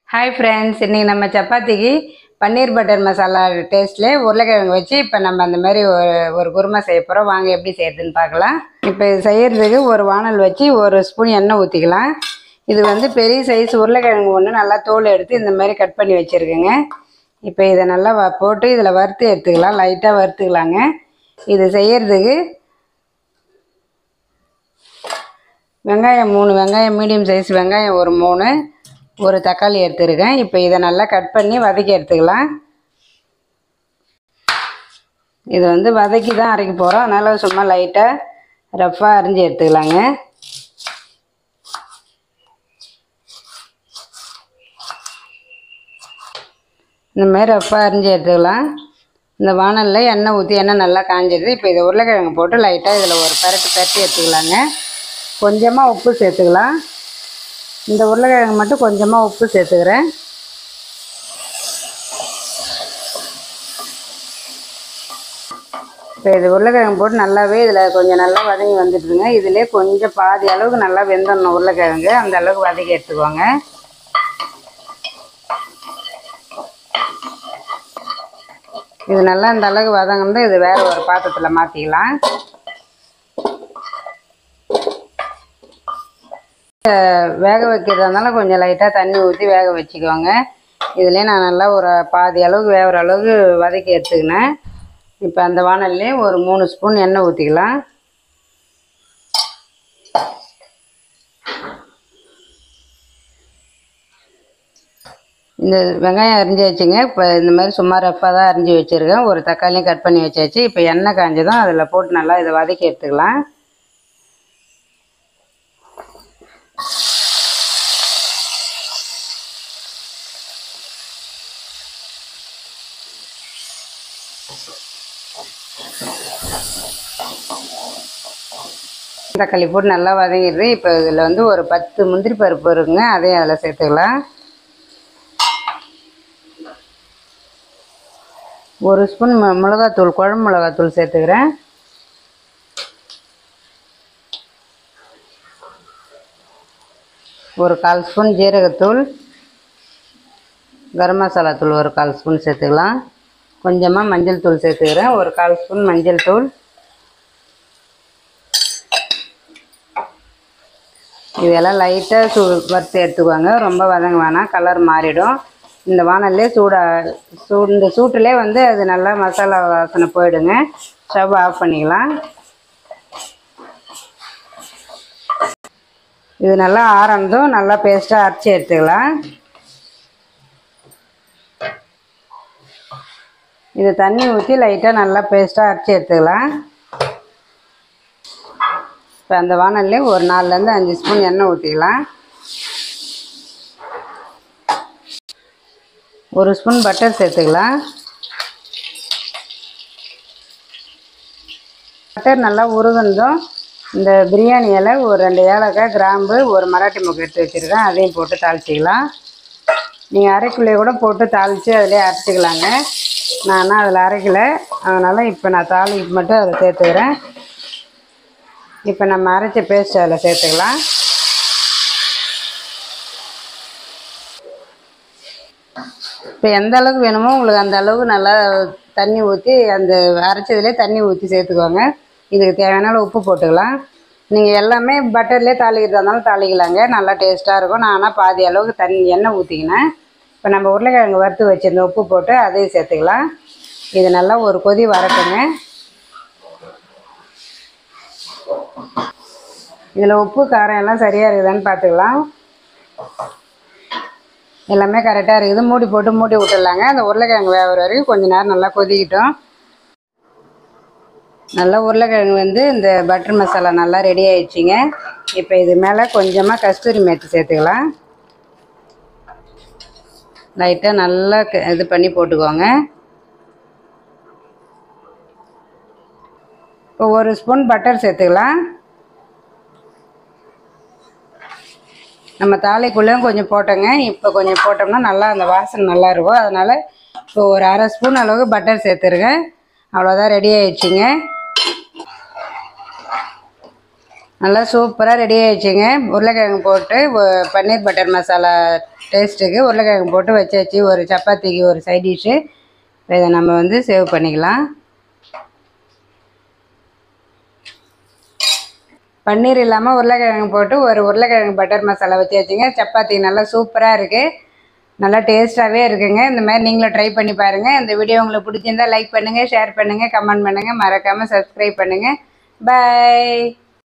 hi friends இன்றைக்கி நம்ம சப்பாத்திக்கு பன்னீர் பட்டர் மசாலா டேஸ்ட்லேயே உருளைக்கிழங்கு வச்சு இப்போ நம்ம அந்த மாதிரி ஒரு ஒரு குருமா செய்ய போகிறோம் வாங்க எப்படி செய்யறதுன்னு பார்க்கலாம் இப்போ இது செய்யறதுக்கு ஒரு வானல் வச்சு ஒரு ஸ்பூன் எண்ணெய் ஊற்றிக்கலாம் இது வந்து பெரிய சைஸ் உருளைக்கிழங்கு ஒன்று நல்லா தோல் எடுத்து இந்த மாதிரி கட் பண்ணி வச்சுருக்குங்க இப்போ இதை நல்லா வ- போட்டு இதில் வறுத்து எடுத்துக்கலாம் லைட்டாக வறுத்துக்கலாங்க இது செய்யறதுக்கு வெங்காயம் மூணு வெங்காயம் மீடியம் சைஸ் வெங்காயம் ஒரு மூணு ஒரு தக்காளி எடுத்துருக்கேன் இப்போ இதை நல்லா கட் பண்ணி வதக்கி எடுத்துக்கலாம் இது வந்து வதக்கி தான் அரைக்க போகிறோம் அதனால் சும்மா லைட்டாக ரஃப்பாக அரிஞ்சு எடுத்துக்கலாங்க இந்த மாதிரி ரஃப்பாக அரிஞ்சு எடுத்துக்கலாம் இந்த வானலில் எண்ணெய் ஊற்றி எண்ணெய் நல்லா காஞ்சிடுது இப்போ இதை உருளைக்கிழங்கு போட்டு லைட்டாக இதில் ஒரு பரட்டு பரட்டி எடுத்துக்கலாங்க கொஞ்சமாக உப்பு சேர்த்துக்கலாம் இந்த உருளைக்கிழங்கு மட்டும் கொஞ்சமாக உப்பு சேர்த்துக்கிறேன் இப்போ இது உருளைக்கிழங்கு போட்டு நல்லாவே இதில் கொஞ்சம் நல்லா வதங்கி வந்துட்டுருங்க இதிலே கொஞ்சம் பாதி அளவுக்கு நல்லா வெந்துடணும் உருளைக்கிழங்கு அந்த அளவுக்கு வதக்கி எடுத்துக்கோங்க இது நல்லா இந்த அளவுக்கு வதங்கினா இது வேறு ஒரு பாத்திரத்தில் மாற்றிக்கலாம் வேக வைக்கிறதுனால கொஞ்சம் லைட்டாக தண்ணி ஊற்றி வேக வச்சுக்கோங்க இதுலேயே நான் நல்லா ஒரு பாதி அளவுக்கு வேகிற அளவுக்கு வதக்கி எடுத்துக்கினேன் இப்போ அந்த வானல்லே ஒரு மூணு ஸ்பூன் எண்ணெய் ஊற்றிக்கலாம் இந்த வெங்காயம் அரிஞ்சு வச்சுங்க இப்போ இந்த மாதிரி சும்மா ரஃப்பாக தான் அரிஞ்சு வச்சுருக்கேன் ஒரு தக்காளியும் கட் பண்ணி வச்சாச்சு இப்போ எண்ணெய் காஞ்சதும் அதில் போட்டு நல்லா இதை வதக்கி எடுத்துக்கலாம் தக்காளி போட்டு நல்லா வதங்கிடுது இப்போ இதில் வந்து ஒரு பத்து முந்திரி பருப்பு இருக்குங்க அதையும் அதில் சேர்த்துக்கலாம் ஒரு ஸ்பூன் மி மிளகாத்தூள் குழம்பு மிளகாத்தூள் சேர்த்துக்கிறேன் ஒரு கால் ஸ்பூன் ஜீரகத்தூள் கரம் மசாலா தூள் ஒரு கால் ஸ்பூன் சேர்த்துக்கலாம் கொஞ்சமாக மஞ்சள் தூள் சேர்த்துக்கிறேன் ஒரு கால் ஸ்பூன் மஞ்சள் தூள் இதெல்லாம் லைட்டாக சூ வறுத்து எடுத்துக்குவாங்க ரொம்ப வதங்க வேணாம் கலர் மாறிடும் இந்த வானல்லே சூடா சூ இந்த சூட்டிலே வந்து அது நல்லா மசாலா வாசனை போயிடுங்க ஸ்டவ் ஆஃப் பண்ணிக்கலாம் இது நல்லா ஆறந்ததும் நல்லா பேஸ்ட்டாக அரைச்சி எடுத்துக்கலாம் இது தண்ணி ஊற்றி லைட்டாக நல்லா பேஸ்ட்டாக அரைச்சி எடுத்துக்கலாம் இப்போ அந்த வானல்லே ஒரு நாலுலேருந்து அஞ்சு ஸ்பூன் எண்ணெய் ஊற்றிக்கலாம் ஒரு ஸ்பூன் பட்டர் சேர்த்துக்கலாம் பட்டர் நல்லா உருகுனதும் இந்த பிரியாணி இலை ஒரு ரெண்டு ஏலக்காய் கிராம்பு ஒரு மராட்டி முக்கு எடுத்து வச்சுருக்கேன் அதையும் போட்டு தாளிச்சிக்கலாம் நீங்கள் அரைக்குள்ளே கூட போட்டு தாளித்து அதிலே அரைச்சிக்கலாங்க நான் ஆனால் அதில் அரைக்கலை அதனால் இப்போ நான் தாளிக்கு மட்டும் அதில் சேர்த்துக்கிறேன் இப்போ நம்ம அரைச்ச பேஸ்ட் அதில் சேர்த்துக்கலாம் இப்போ எந்த அளவுக்கு வேணுமோ உங்களுக்கு அந்த அளவுக்கு நல்லா தண்ணி ஊற்றி அந்த அரைச்சதுலேயே தண்ணி ஊற்றி சேர்த்துக்கோங்க இதுக்கு தேவையான அளவு உப்பு போட்டுக்கலாம் நீங்கள் எல்லாமே பட்டர்லேயே தாளிக்கிறதா இருந்தாலும் தாளிக்கலாங்க நல்லா டேஸ்ட்டாக இருக்கும் நான் ஆனால் பாதி அளவுக்கு தண்ணி எண்ணெய் ஊற்றிக்கினேன் இப்போ நம்ம உருளைக்கிழங்கு வறுத்து வச்சிருந்த உப்பு போட்டு அதையும் சேர்த்துக்கலாம் இது நல்லா ஒரு கொதி வரட்டுங்க இதில் உப்பு காரம் எல்லாம் சரியாக இருக்குதான்னு பார்த்துக்கலாம் எல்லாமே கரெக்டாக இருக்குது மூடி போட்டு மூடி விட்டுடலாங்க அந்த உருளைக்கிழங்கு வேகிற வரைக்கும் கொஞ்ச நேரம் நல்லா கொதிக்கிட்டோம் நல்லா உருளைக்கிழங்கு வந்து இந்த பட்டர் மசாலா நல்லா ரெடி ஆயிடுச்சுங்க இப்போ இது மேலே கொஞ்சமாக கஸ்தூரி மேத்தி சேர்த்துக்கலாம் லைட்டாக நல்லா க- இது பண்ணி போட்டுக்கோங்க இப்போ ஒரு ஸ்பூன் பட்டர் சேர்த்துக்கலாம் நம்ம தாளிக்குள்ளேயும் கொஞ்சம் போட்டோங்க இப்போ கொஞ்சம் போட்டோம்னா நல்லா அந்த வாசனை நல்லா இருக்கும் அதனால் இப்போ ஒரு அரை ஸ்பூன் அளவுக்கு பட்டர் சேர்த்துருங்க அவ்வளோதான் ரெடி ஆயிடுச்சுங்க நல்லா சூப்பராக ரெடி ஆயிடுச்சுங்க உருளைக்கிழங்கு போட்டு ஒ- பன்னீர் பட்டர் மசாலா டேஸ்ட்டுக்கு உருளைக்கிழங்கு போட்டு வச்சாச்சு ஒரு சப்பாத்திக்கு ஒரு சைட் டிஷ்ஷு இதை நம்ம வந்து சேவ் பண்ணிக்கலாம் பன்னீர் இல்லாமல் உருளைக்கிழங்கு போட்டு ஒரு உருளைக்கிழங்கு பட்டர் மசாலா வச்சாச்சுங்க சப்பாத்தி நல்லா சூப்பராக இருக்குது நல்லா டேஸ்ட்டாகவே இருக்குங்க இந்த மாதிரி நீங்களும் ட்ரை பண்ணி பாருங்கள் இந்த வீடியோ உங்களுக்கு பிடிச்சிருந்தா லைக் பண்ணுங்கள் ஷேர் பண்ணுங்கள் கமெண்ட் பண்ணுங்கள் மறக்காமல் சப்ஸ்கிரைப் பண்ணுங்கள் பை